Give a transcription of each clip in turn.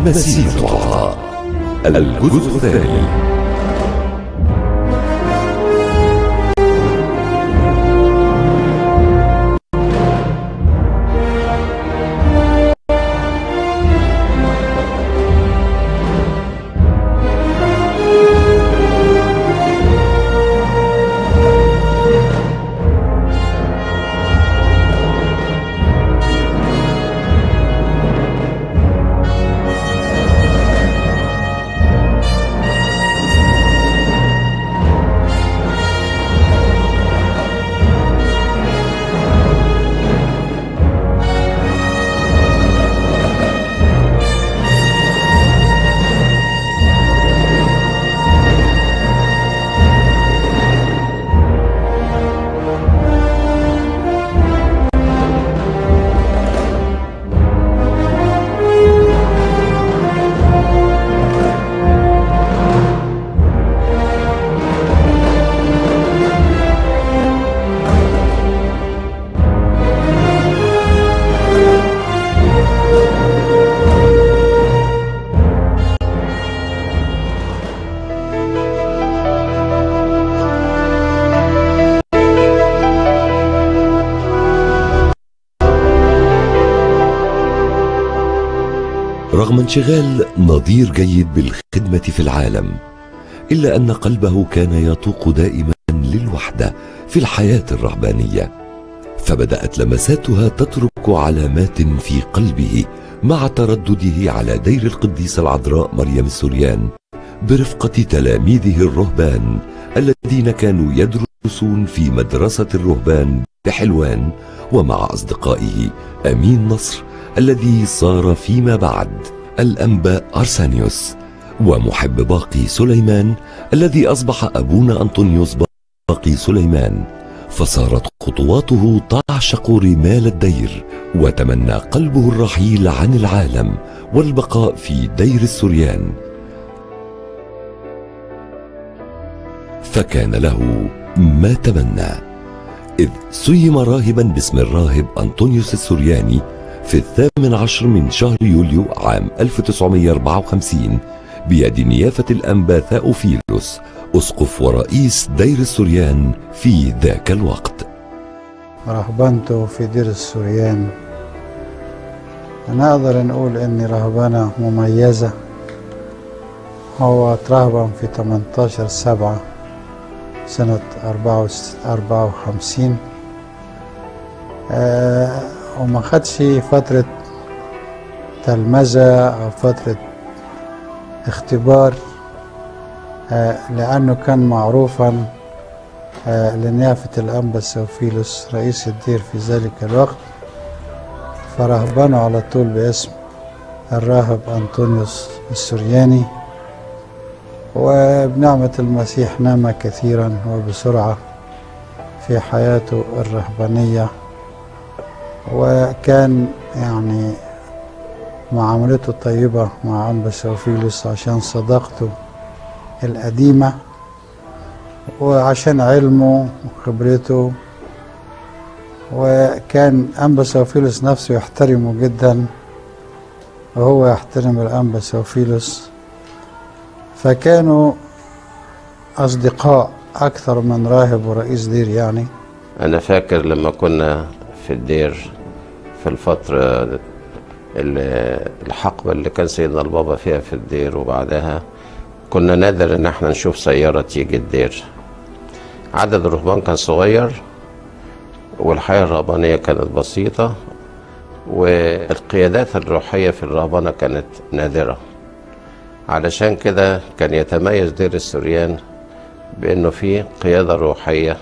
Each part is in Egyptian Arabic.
مسيرة عطاء الجزء الثاني رغم انشغال نظير جيد بالخدمة في العالم إلا أن قلبه كان يطوق دائما للوحدة في الحياة الرهبانية فبدأت لمساتها تترك علامات في قلبه مع تردده على دير القديسة العذراء مريم السوريان برفقة تلاميذه الرهبان الذين كانوا يدرسون في مدرسة الرهبان بحلوان ومع أصدقائه أمين نصر الذي صار فيما بعد الأنبا أرسانيوس ومحب باقي سليمان الذي أصبح أبونا أنطونيوس باقي سليمان فصارت خطواته تعشق رمال الدير وتمنى قلبه الرحيل عن العالم والبقاء في دير السريان فكان له ما تمنى إذ سيم راهبا باسم الراهب أنطونيوس السرياني في الثامن عشر من شهر يوليو عام 1954 بيد نيافة الأنبا ثاوفيلوس أسقف ورئيس دير السريان في ذاك الوقت رهبنته في دير السريان نقدر نقول اني رهبنة مميزة هو ترهبن في 18 سبعة سنة 54 آه وما خدش فترة تلمذة أو فترة اختبار آه لأنه كان معروفا آه لنيافة الأنبا سوفيلوس رئيس الدير في ذلك الوقت فرهبنه على طول باسم الراهب أنطونيوس السرياني وبنعمة المسيح نام كثيرا وبسرعة في حياته الرهبانية وكان يعني معاملته طيبة مع أنبا سوفيلوس عشان صداقته القديمة وعشان علمه وخبرته وكان أنبا سوفيلوس نفسه يحترمه جدا وهو يحترم الأنبا سوفيلوس فكانوا أصدقاء أكثر من راهب ورئيس دير يعني أنا فاكر لما كنا في الدير في الفترة اللي الحقبة اللي كان سيدنا البابا فيها في الدير وبعدها كنا نادر ان احنا نشوف سيارة تيجي الدير عدد الرهبان كان صغير والحياة الرهبانية كانت بسيطة والقيادات الروحية في الرهبانة كانت نادرة علشان كده كان يتميز دير السريان بانه فيه قيادة روحية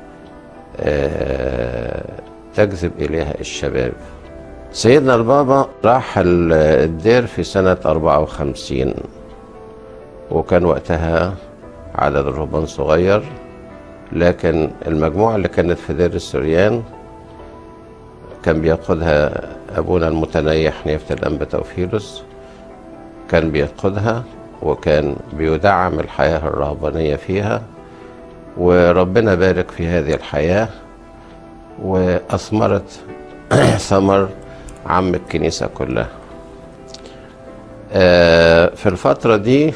آه تجذب إليها الشباب سيدنا البابا راح الدير في سنة 54 وكان وقتها عدد الرهبان صغير لكن المجموعة اللي كانت في دير السريان كان بيقودها أبونا المتنيح نيافة الأنبا توفيلوس كان بيقودها وكان بيدعم الحياة الرهبانية فيها وربنا بارك في هذه الحياة وأثمرت ثمر عم الكنيسة كلها آه، في الفترة دي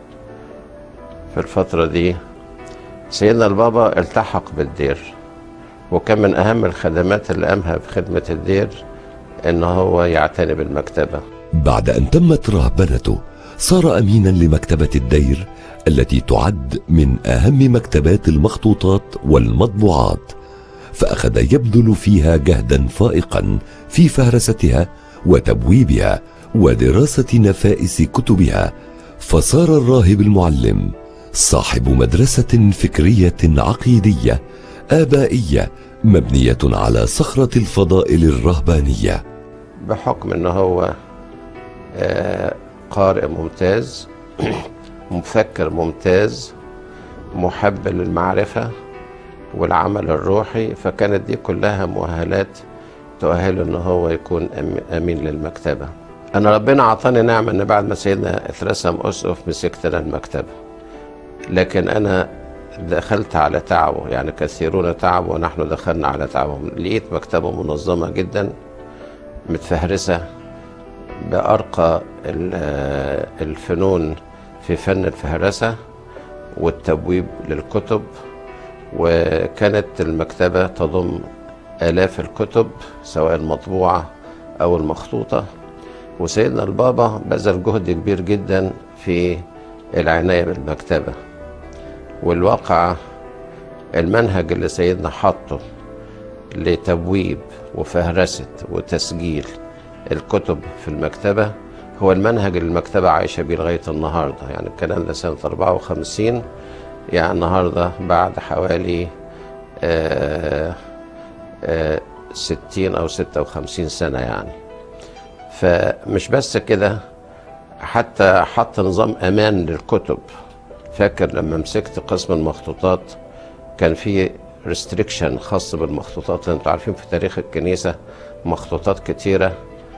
في الفترة دي سيدنا البابا التحق بالدير وكان من أهم الخدمات اللي قامها في خدمة الدير إن هو يعتني بالمكتبة بعد أن تمت رهبنته صار أمينا لمكتبة الدير التي تعد من أهم مكتبات المخطوطات والمطبوعات فأخذ يبذل فيها جهدا فائقا في فهرستها وتبويبها ودراسة نفائس كتبها فصار الراهب المعلم صاحب مدرسة فكرية عقيدية آبائية مبنية على صخرة الفضائل الرهبانية بحكم إن هو آه، قارئ ممتاز مفكر ممتاز محب للمعرفة والعمل الروحي فكانت دي كلها مؤهلات تؤهله ان هو يكون أم- امين للمكتبه انا ربنا اعطاني نعمه ان بعد ما سيدنا اترسم اسقف مسكت انا المكتبه لكن انا دخلت على تعبه يعني كثيرون تعبوا ونحن دخلنا على تعبهم لقيت مكتبه منظمه جدا متفهرسه بارقى ال- الفنون في فن الفهرسه والتبويب للكتب وكانت المكتبه تضم آلاف الكتب سواء المطبوعة أو المخطوطة وسيدنا البابا بذل جهد كبير جدا في العناية بالمكتبة والواقع المنهج اللي سيدنا حطه لتبويب وفهرسة وتسجيل الكتب في المكتبة هو المنهج اللي المكتبة عايشة بيه لغاية النهاردة يعني الكلام ده سنة 54 يعني النهاردة بعد حوالي آه آه، 60 أو 56 سنة يعني فمش بس كده حتى حط نظام أمان للكتب فاكر لما مسكت قسم المخطوطات كان في ريستريكشن خاص بالمخطوطات انتوا عارفين في تاريخ الكنيسة مخطوطات كتيرة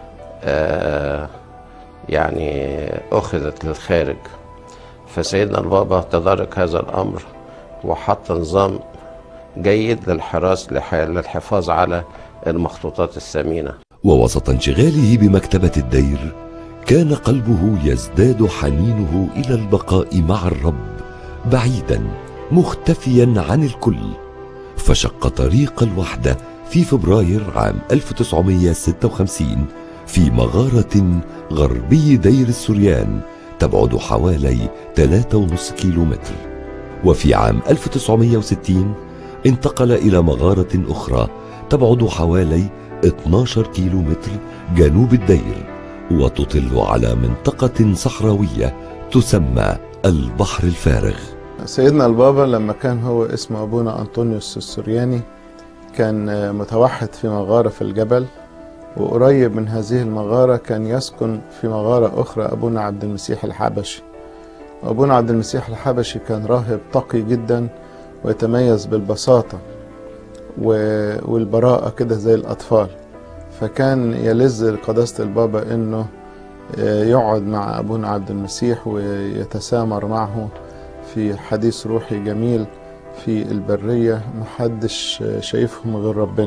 آه، يعني أخذت للخارج فسيدنا البابا تدارك هذا الأمر وحط نظام جيد للحراس لح- للحفاظ على المخطوطات الثمينة ووسط انشغاله بمكتبة الدير كان قلبه يزداد حنينه إلى البقاء مع الرب بعيدا مختفيا عن الكل فشق طريق الوحدة في فبراير عام 1956 في مغارة غربي دير السريان تبعد حوالي 3.5 كيلومتر وفي عام 1960 انتقل إلى مغارة أخرى تبعد حوالي 12 كيلومتر جنوب الدير وتطل على منطقة صحراوية تسمى البحر الفارغ سيدنا البابا لما كان هو اسمه أبونا أنطونيوس السورياني كان متوحد في مغارة في الجبل وقريب من هذه المغارة كان يسكن في مغارة أخرى أبونا عبد المسيح الحبشي وأبونا عبد المسيح الحبشي كان راهب تقي جدا ويتميز بالبساطة و- والبراءة كده زي الأطفال فكان يلذ قداسة البابا إنه يقعد مع أبونا عبد المسيح ويتسامر معه في حديث روحي جميل في البرية محدش شايفهم غير ربنا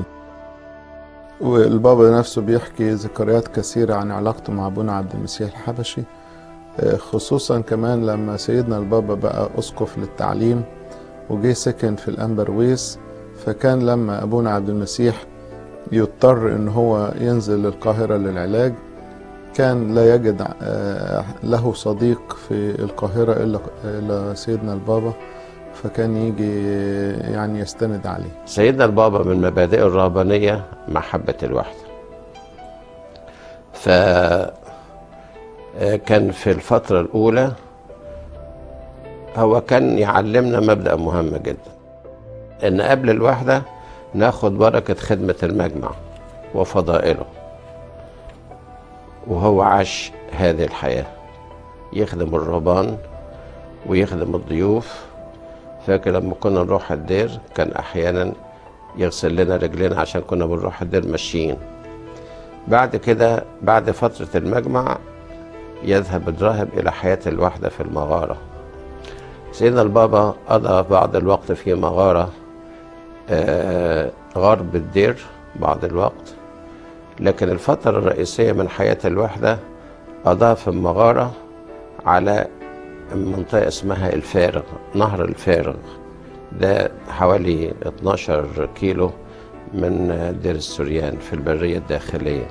والبابا نفسه بيحكي ذكريات كثيرة عن علاقته مع أبونا عبد المسيح الحبشي خصوصا كمان لما سيدنا البابا بقى أسقف للتعليم وجه سكن في الأنبرويس فكان لما أبونا عبد المسيح يضطر إن هو ينزل للقاهرة للعلاج كان لا يجد آه، له صديق في القاهرة إلا إلا سيدنا البابا فكان يجي يعني يستند عليه سيدنا البابا من مبادئه الرهبانية محبة الوحدة ف كان في الفترة الأولى هو كان يعلمنا مبدأ مهم جدا إن قبل الوحدة ناخد بركة خدمة المجمع وفضائله وهو عاش هذه الحياة يخدم الرهبان ويخدم الضيوف فاكر لما كنا نروح الدير كان احيانا يغسل لنا رجلنا عشان كنا بنروح الدير ماشيين بعد كده بعد فترة المجمع يذهب الراهب إلى حياة الوحدة في المغارة سيدنا البابا قضى بعض الوقت في مغارة آه، غرب الدير بعض الوقت لكن الفترة الرئيسية من حياة الوحدة قضاها في المغارة على منطقة اسمها الفارغ نهر الفارغ ده حوالي 12 كيلو من دير السوريان في البرية الداخلية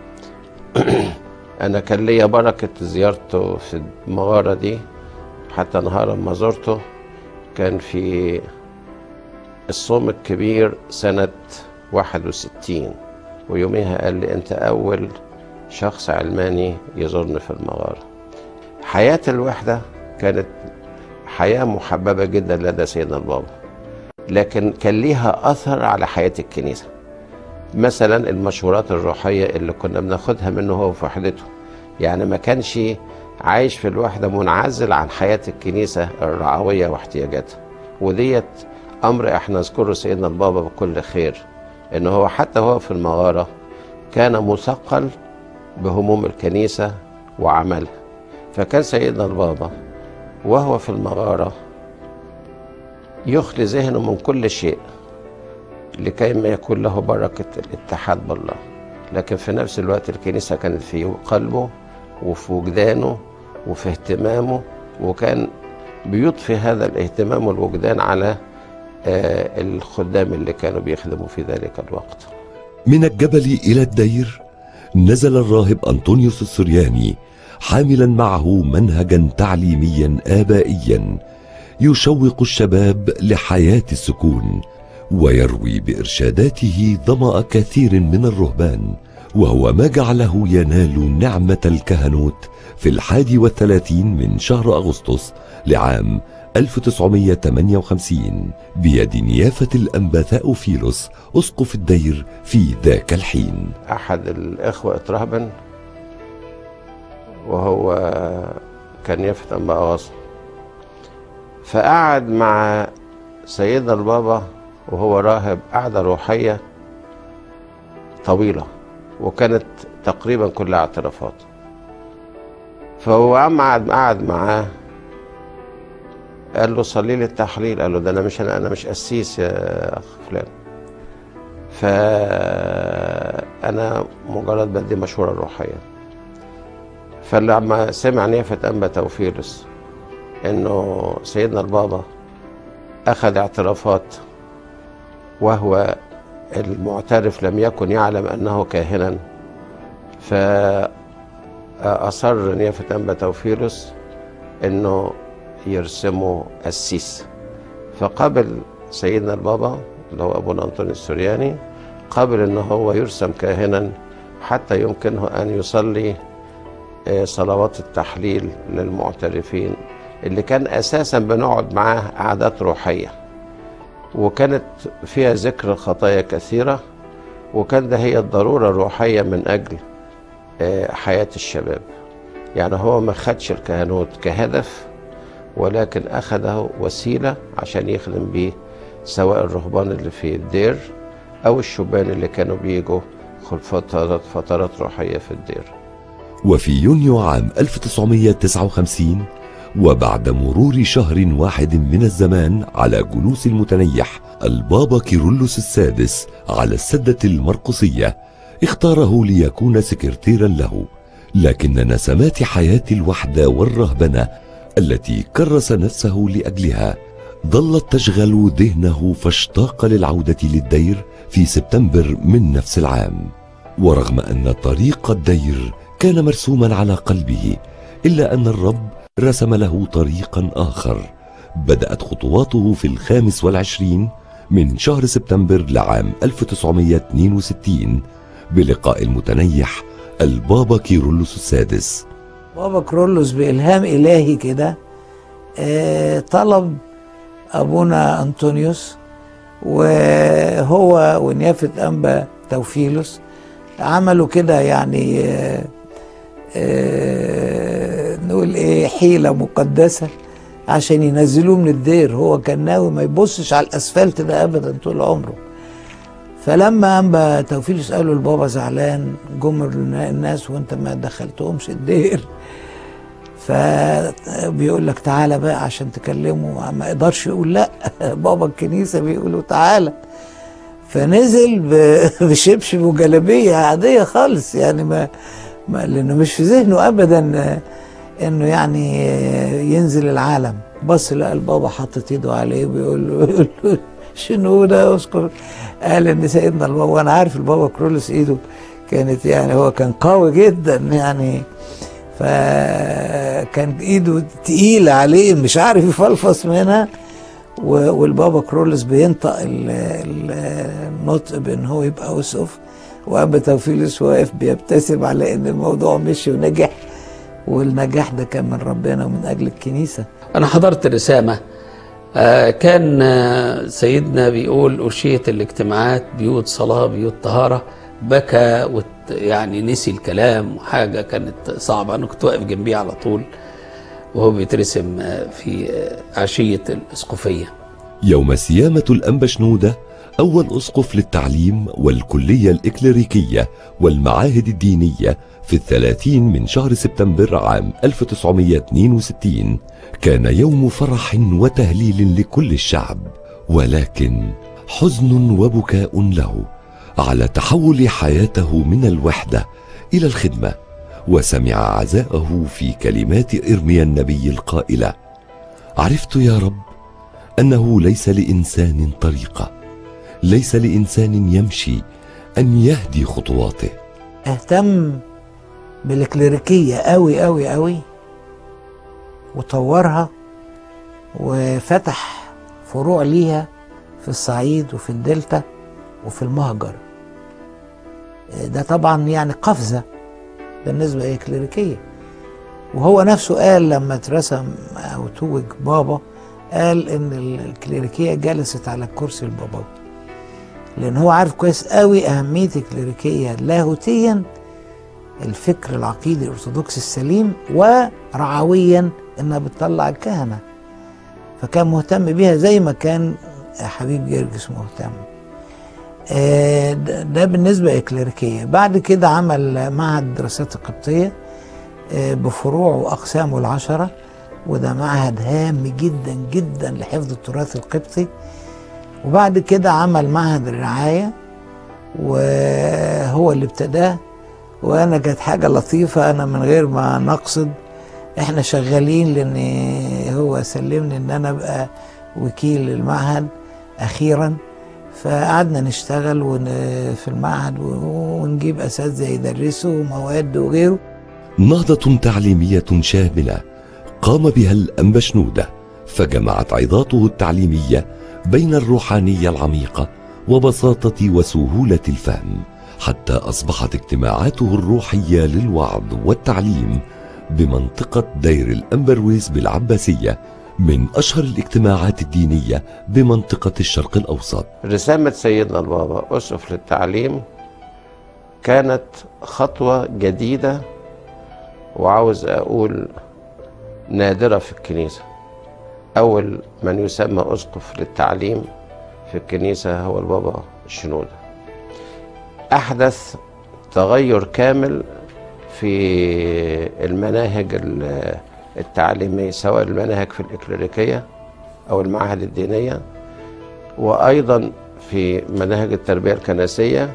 أنا كان ليا بركة زيارته في المغارة دي حتى نهار ما زرته كان في الصوم الكبير سنة 61 ويوميها قال لي أنت أول شخص علماني يزورني في المغارة حياة الوحدة كانت حياة محببة جدا لدى سيدنا البابا لكن كان ليها أثر على حياة الكنيسة مثلا المشورات الروحية اللي كنا بناخدها منه هو في وحدته يعني ما كانش عايش في الوحدة منعزل عن حياة الكنيسة الرعوية واحتياجاتها وديت أمر احنا نذكره سيدنا البابا بكل خير إن هو حتى هو في المغارة كان مثقل بهموم الكنيسة وعملها فكان سيدنا البابا وهو في المغارة يخلي ذهنه من كل شيء لكي ما يكون له بركة الاتحاد بالله لكن في نفس الوقت الكنيسة كانت في قلبه وفي وجدانه وفي اهتمامه وكان بيضفي هذا الاهتمام والوجدان على آه، الخدام اللي كانوا بيخدموا في ذلك الوقت من الجبل إلى الدير نزل الراهب أنطونيوس السرياني حاملا معه منهجا تعليميا آبائيا يشوق الشباب لحياة السكون ويروي بإرشاداته ظمأ كثير من الرهبان وهو ما جعله ينال نعمة الكهنوت في الحادي والثلاثين من شهر أغسطس لعام 1958 بيد نيافة الأنبا ثاوفيلوس أسقف الدير في ذاك الحين أحد الإخوة اترهبن وهو كان يافت أنباء غصن فقعد مع سيدنا البابا وهو راهب قعدة روحية طويلة وكانت تقريبا كلها اعترافات فهو عم قعد قعد معاه قال له صلي لي التحليل قال له ده انا مش انا انا مش قسيس يا اخ فلان فانا مجرد بدي مشوره روحيه فلما سمع نيافه انبا توفيلس انه سيدنا البابا اخذ اعترافات وهو المعترف لم يكن يعلم انه كاهنا فاصر نيافه انبا توفيلس انه يرسموا قسيس فقبل سيدنا البابا اللي هو ابونا انطوني السورياني قبل ان هو يرسم كاهنا حتى يمكنه ان يصلي آه، صلوات التحليل للمعترفين اللي كان اساسا بنقعد معاه قعدات روحيه وكانت فيها ذكر خطايا كثيره وكان ده هي الضروره الروحيه من اجل آه، حياه الشباب يعني هو ما خدش الكهنوت كهدف ولكن أخذه وسيلة عشان يخدم بيه سواء الرهبان اللي في الدير أو الشبان اللي كانوا بيجوا خل- فترات فترات روحية في الدير وفي يونيو عام 1959 وبعد مرور شهر واحد من الزمان على جلوس المتنيح البابا كيرلس السادس على السدة المرقسية اختاره ليكون سكرتيرا له لكن نسمات حياة الوحدة والرهبنة التي كرس نفسه لأجلها ظلت تشغل ذهنه فاشتاق للعودة للدير في سبتمبر من نفس العام ورغم أن طريق الدير كان مرسوما على قلبه إلا أن الرب رسم له طريقا آخر بدأت خطواته في الخامس والعشرين من شهر سبتمبر لعام 1962 بلقاء المتنيح البابا كيرلس السادس بابا كرولوس بإلهام إلهي كده آه، طلب أبونا أنطونيوس وهو ونيافة أنبا توفيلوس عملوا كده يعني آه، آه، نقول إيه حيلة مقدسة عشان ينزلوه من الدير هو كان ناوي ما يبصش على الأسفلت ده أبدا طول عمره فلما أنبا توفيلوس قالوا البابا زعلان جم الناس وانت ما دخلتهمش الدير فبيقول لك تعالى بقى عشان تكلمه ما يقدرش يقول لا بابا الكنيسه بيقولوا تعالى فنزل ب- بشبشب وجلابيه عاديه خالص يعني ما ما- لانه مش في ذهنه ابدا آه، انه يعني آه، ينزل العالم بص لقى البابا حاطط ايده عليه بيقول له بيقول له شنو ده اذكر قال ان سيدنا البابا وانا عارف البابا كرولس ايده كانت يعني هو كان قوي جدا يعني فكان ايده تقيله عليه مش عارف يفلفص منها و- والبابا كرولس بينطق ال- ال- النطق بان هو يبقى اسقف وابا توفيلوس واقف بيبتسم على ان الموضوع مشي ونجح والنجاح ده كان من ربنا ومن اجل الكنيسه أنا حضرت رسامة آه، كان آه، سيدنا بيقول أشية الاجتماعات بيوت صلاة بيوت طهارة بكى وت يعني نسي الكلام وحاجة كانت صعبة أنا كنت واقف جنبيه على طول وهو بيترسم آه، في آه، عشية الإسقفية يوم سيامة الأنبا شنودة أول أسقف للتعليم والكلية الإكليريكية والمعاهد الدينية في الثلاثين من شهر سبتمبر عام 1962 كان يوم فرح وتهليل لكل الشعب ولكن حزن وبكاء له على تحول حياته من الوحدة إلى الخدمة وسمع عزاءه في كلمات إرميا النبي القائلة عرفت يا رب انه ليس لانسان طريقه ليس لانسان يمشي ان يهدي خطواته اهتم بالكليريكية قوي قوي قوي وطورها وفتح فروع ليها في الصعيد وفي الدلتا وفي المهجر ده طبعا يعني قفزة بالنسبة للكليريكية وهو نفسه قال لما اترسم او توج بابا قال ان الكليريكية جلست على الكرسي البابوي لان هو عارف كويس قوي اهمية الكليريكية لاهوتيا الفكر العقيدي الارثوذكسي السليم ورعويا انها بتطلع الكهنه فكان مهتم بيها زي ما كان حبيب جرجس مهتم آه، ده ده بالنسبه للكليريكيه بعد كده عمل معهد الدراسات القبطيه آه، بفروعه واقسامه العشره وده معهد هام جدا جدا لحفظ التراث القبطي وبعد كده عمل معهد الرعايه وهو اللي ابتداه وانا كانت حاجه لطيفه انا من غير ما نقصد احنا شغالين لان هو سلمني ان انا ابقى وكيل المعهد اخيرا فقعدنا نشتغل ون- في المعهد ونجيب اساتذه يدرسوا مواد وغيره نهضه تعليميه شامله قام بها الانبا شنوده فجمعت عظاته التعليميه بين الروحانيه العميقه وبساطه وسهوله الفهم حتى اصبحت اجتماعاته الروحيه للوعظ والتعليم بمنطقه دير الانبرويس بالعباسيه من اشهر الاجتماعات الدينيه بمنطقه الشرق الاوسط رسامة سيدنا البابا أسقف للتعليم كانت خطوة جديدة وعاوز أقول نادرة في الكنيسة أول من يسمى أسقف للتعليم في الكنيسة هو البابا الشنودة أحدث تغير كامل في المناهج ال- التعليمية سواء المناهج في الإكليريكية أو المعاهد الدينية وأيضا في مناهج التربية الكنسية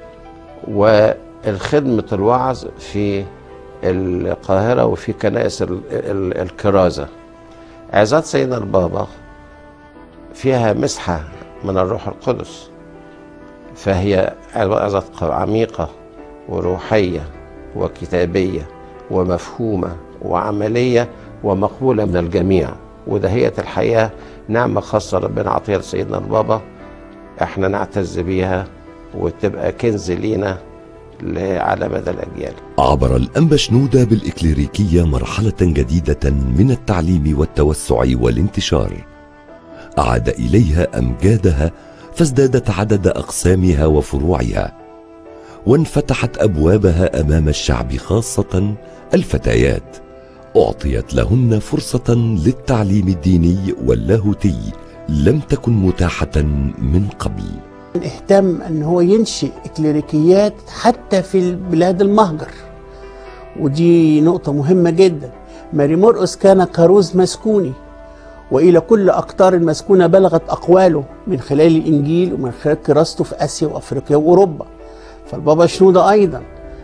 والخدمة الوعظ في القاهرة وفي كنائس ال- ال- الكرازة عظات سيدنا البابا فيها مسحة من الروح القدس فهي عظات عميقة وروحية وكتابية ومفهومة وعملية ومقبولة من الجميع ودهية الحقيقة نعمة خاصة ربنا عطيها لسيدنا البابا احنا نعتز بيها وتبقى كنز لينا ل- على مدى الأجيال عبر الأنبا شنودة بالإكليريكية مرحلة جديدة من التعليم والتوسع والانتشار أعاد إليها أمجادها فازدادت عدد أقسامها وفروعها وانفتحت أبوابها أمام الشعب خاصة الفتيات أعطيت لهن فرصة للتعليم الديني واللاهوتي لم تكن متاحة من قبل اهتم ان هو ينشئ اكليريكيات حتى في البلاد المهجر ودي نقطة مهمة جدا ماري مرقس كان كاروز مسكوني والى كل اقطار المسكونة بلغت اقواله من خلال الانجيل ومن خلال كراسته في اسيا وافريقيا واوروبا فالبابا شنودة ايضا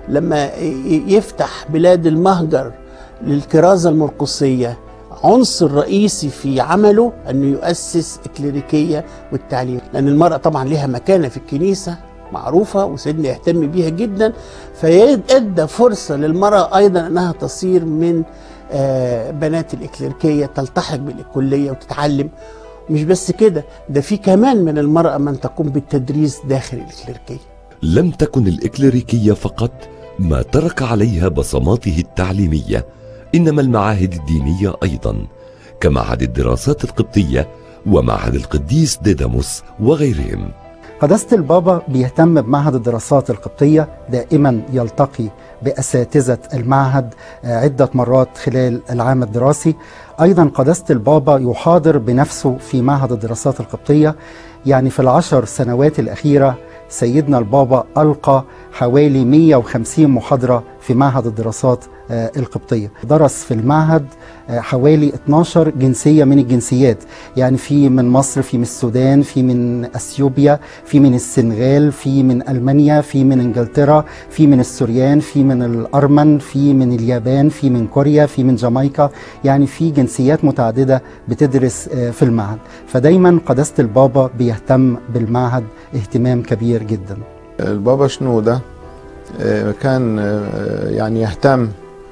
لما ي- يفتح بلاد المهجر للكرازة المرقسية عنصر رئيسي في عمله أنه يؤسس الكليريكية والتعليم لأن المرأة طبعا لها مكانة في الكنيسة معروفة وسيدنا يهتم بيها جدا فيدى فرصة للمرأة أيضا أنها تصير من آه، بنات الإكليريكية تلتحق بالكلية وتتعلم مش بس كده ده في كمان من المرأة من تقوم بالتدريس داخل الإكليريكية لم تكن الإكليريكية فقط ما ترك عليها بصماته التعليمية إنما المعاهد الدينية أيضا كمعهد الدراسات القبطية ومعهد القديس ديداموس وغيرهم قداسة البابا بيهتم بمعهد الدراسات القبطية دائما يلتقي بأساتذة المعهد آه، عدة مرات خلال العام الدراسي أيضا قداسة البابا يحاضر بنفسه في معهد الدراسات القبطية يعني في العشر سنوات الأخيرة سيدنا البابا ألقى حوالي 150 محاضرة في معهد الدراسات آه، القبطية درس في المعهد آه، حوالي 12 جنسية من الجنسيات يعني في من مصر في من السودان في من أثيوبيا في من السنغال في من ألمانيا في من إنجلترا في من السوريان في من الأرمن في من اليابان في من كوريا في من جامايكا يعني في جنسيات متعددة بتدرس آه، في المعهد فدايما قداسة البابا بيهتم بالمعهد اهتمام كبير جدا البابا شنودة آه، كان آه، يعني يهتم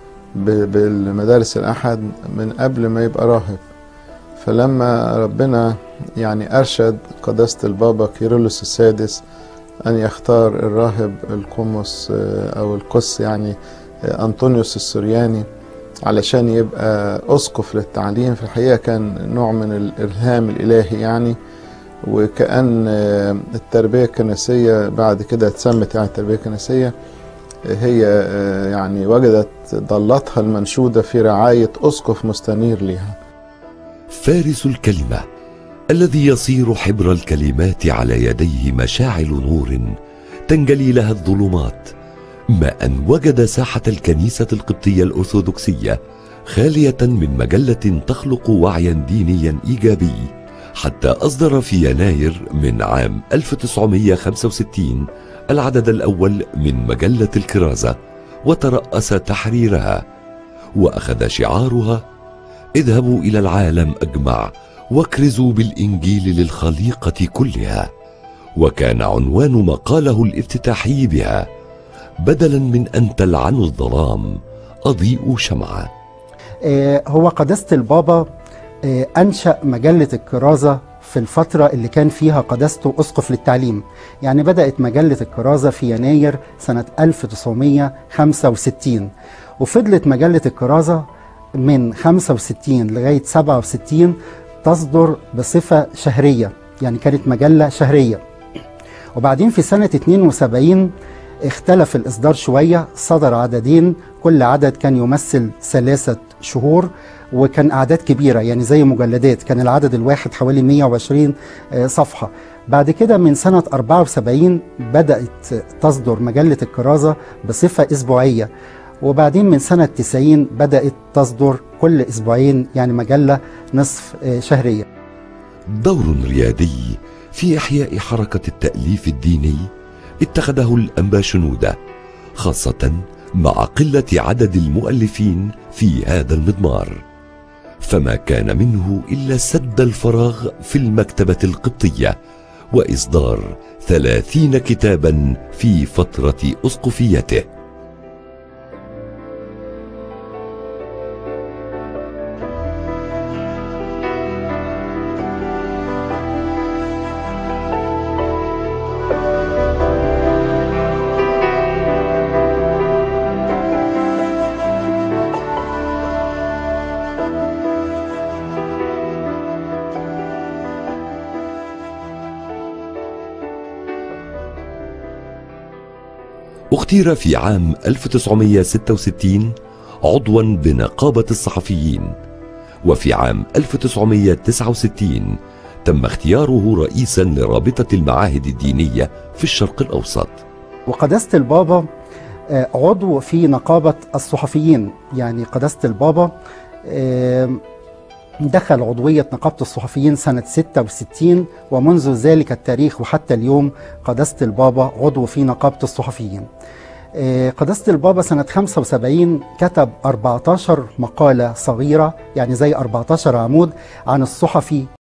ب- بالمدارس الأحد من قبل ما يبقى راهب فلما ربنا يعني أرشد قداسة البابا كيرلس السادس أن يختار الراهب القمص آه، أو القس يعني آه، أنطونيوس السورياني علشان يبقى أسقف للتعليم في الحقيقة كان نوع من الإلهام الإلهي يعني وكأن آه، التربية الكنسية بعد كده اتسمت يعني التربية الكنسية آه، هي آه، يعني وجدت ضالتها المنشودة في رعاية أسقف مستنير ليها فارس الكلمة الذي يصير حبر الكلمات على يديه مشاعل نور تنجلي لها الظلمات ما أن وجد ساحة الكنيسة القبطية الأرثوذكسية خالية من مجلة تخلق وعيا دينيا إيجابي حتى أصدر في يناير من عام 1965 العدد الأول من مجلة الكرازة وترأس تحريرها وأخذ شعارها اذهبوا إلى العالم أجمع واكرزوا بالإنجيل للخليقة كلها وكان عنوان مقاله الافتتاحي بها بدلا من أن تلعنوا الظلام أضيئوا شمعة آه، هو قداسة البابا آه، أنشأ مجلة الكرازة في الفترة اللي كان فيها قداسته أسقف للتعليم يعني بدأت مجلة الكرازة في يناير سنة 1965 وفضلت مجلة الكرازة من 65 لغاية 67 تصدر بصفة شهرية يعني كانت مجلة شهرية وبعدين في سنة 72 اختلف الإصدار شوية صدر عددين كل عدد كان يمثل ثلاثة شهور وكان أعداد كبيرة يعني زي مجلدات كان العدد الواحد حوالي 120 آه، صفحة بعد كده من سنة 74 بدأت تصدر مجلة الكرازة بصفة أسبوعية وبعدين من سنة 90 بدأت تصدر كل أسبوعين يعني مجلة نصف آه، شهرية دور ريادي في إحياء حركة التأليف الديني اتخذه الأنبا شنودة خاصة مع قلة عدد المؤلفين في هذا المضمار فما كان منه إلا سد الفراغ في المكتبة القبطية وإصدار ثلاثين كتابا في فترة أسقفيته اختير في عام 1966 عضوا بنقابة الصحفيين وفي عام 1969 تم اختياره رئيسا لرابطة المعاهد الدينية في الشرق الأوسط وقداسة البابا آه، عضو في نقابة الصحفيين يعني قداسة البابا آه، دخل عضوية نقابة الصحفيين سنة 66 ومنذ ذلك التاريخ وحتى اليوم قداسة البابا عضو في نقابة الصحفيين آه، قداسة البابا سنة 75 كتب 14 مقالة صغيرة يعني زي 14 عمود عن الصحفي